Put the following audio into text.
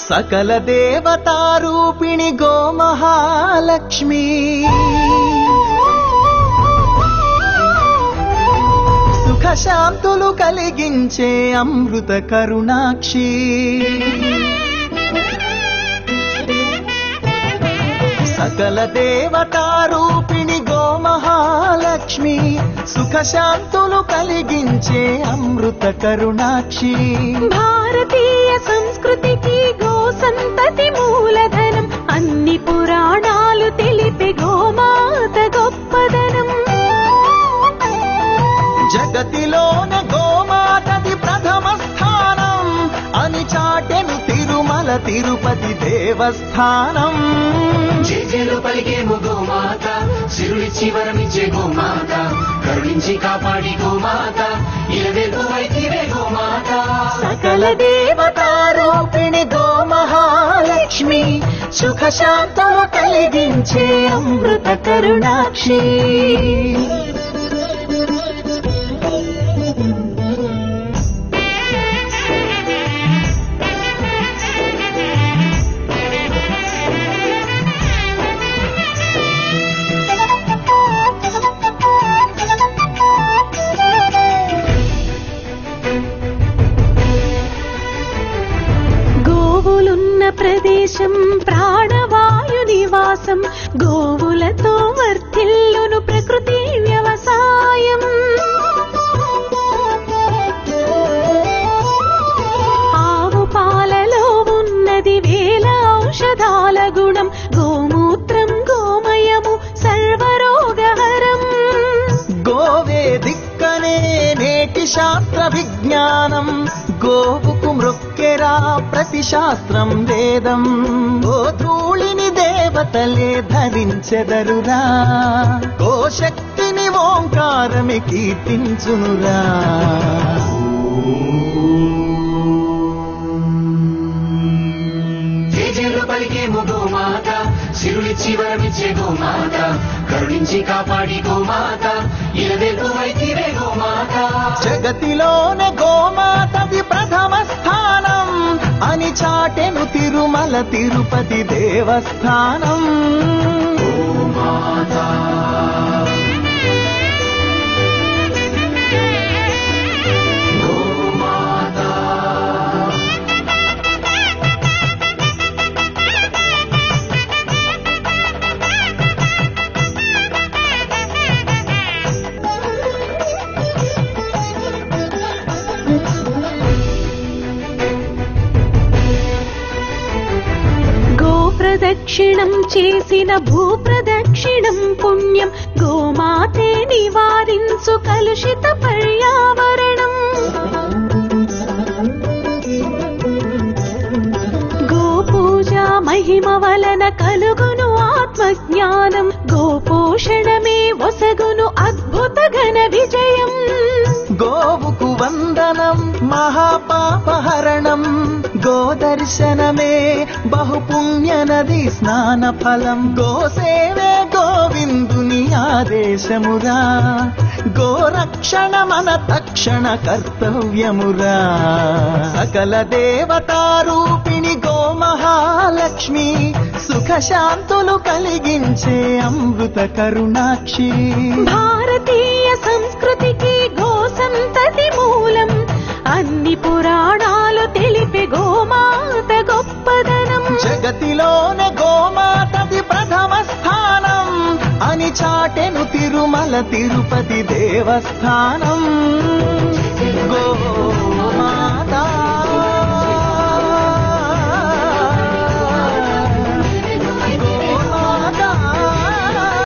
సకల దేవతారూపిణి గోమహాలక్ష్మి సుఖ శాంతులు కలిగించే అమృత కరుణాక్షి సకల దేవతారూపిణి గోమహాలక్ష్మి సుఖ శాంతులు కలిగించే అమృత కరుణాక్షి భారతీయ సంస్కృతికి గో సంతతి మూలధనం అన్ని పురాణాలు తెలిపే గోమాత గొప్పదనం జగతిలోన గోమాతది ప్రథమ స్థానం అని చాటెను తిరుమల తిరుపతి దేవస్థానం జేజేలు పలికేము గోమాత సిరులిచ్చి వరమిచ్చే గోమాత కరుణించి కాపాడి గోమాత ఇలవేల్పు వైతివే గోమాత సకల దేవతారూపిణి గోమహాలక్ష్మి సుఖ శాంతము కలిగించే అమృత కరుణాక్షి గోవులున్న ప్రదేశం ప్రాణవాయు నివాసం గోవులతో వర్ధిల్లును ప్రకృతి వ్యవసాయం ఆవు పాలలో ఉన్నది వేల ఔషధాల గుణం గోమూత్రం గోమయము సర్వరోగహరం గోవే దిక్కనే నేటి శాస్త్ర విజ్ఞానం గోవుకు మృక్కెరా ప్రతి శాస్త్రం వేదం ఓ ధూళిని దేవతలే ధరించెదరురా గో శక్తిని ఓంకారమి కీర్తించునురా జేజేలు పలికేము గోమాత సిరులిచ్చి వరమిచ్చే గోమాత కరుణించి కాపాడి గోమాత ఇలవేల్పు వైతివే గోమాత జగతిలోనే గోమాతది ప్రథమ స్థానం అని చాటెను తిరుమల తిరుపతి దేవస్థానం గోమాత గోమాత గో ప్రదక్షిణం చేసిన భూ ప్రదక్షిణం పుణ్యం గోమాతే నివారించు కలుషిత పర్యావరణం గో పూజ మహిమ వలన కలుగును ఆత్మజ్ఞానం గో పోషణమే ఒసగును అద్భుత ఘన విజయం గోవుకు వందనం మహాపాపహరణం గోదర్శనమే బహుపుణ్య నది స్నాన ఫలం గోసేవే గోవిందుని ఆదేశమురా గోరక్షణ మన తక్షణ కర్తవ్యమురా సకల దేవతారూపిణి గోమహాలక్ష్మి సుఖ శాంతులు కలిగించే అమృత కరుణాక్షి భారతీయ సంస్కృతికి గో సంతతి మూలం అన్ని పురాణాలు తెలిపే గోమాత గొప్పదనం జగతిలోనే గోమాతది ప్రథమ స్థానం అని చాటెను తిరుమల తిరుపతి దేవస్థానం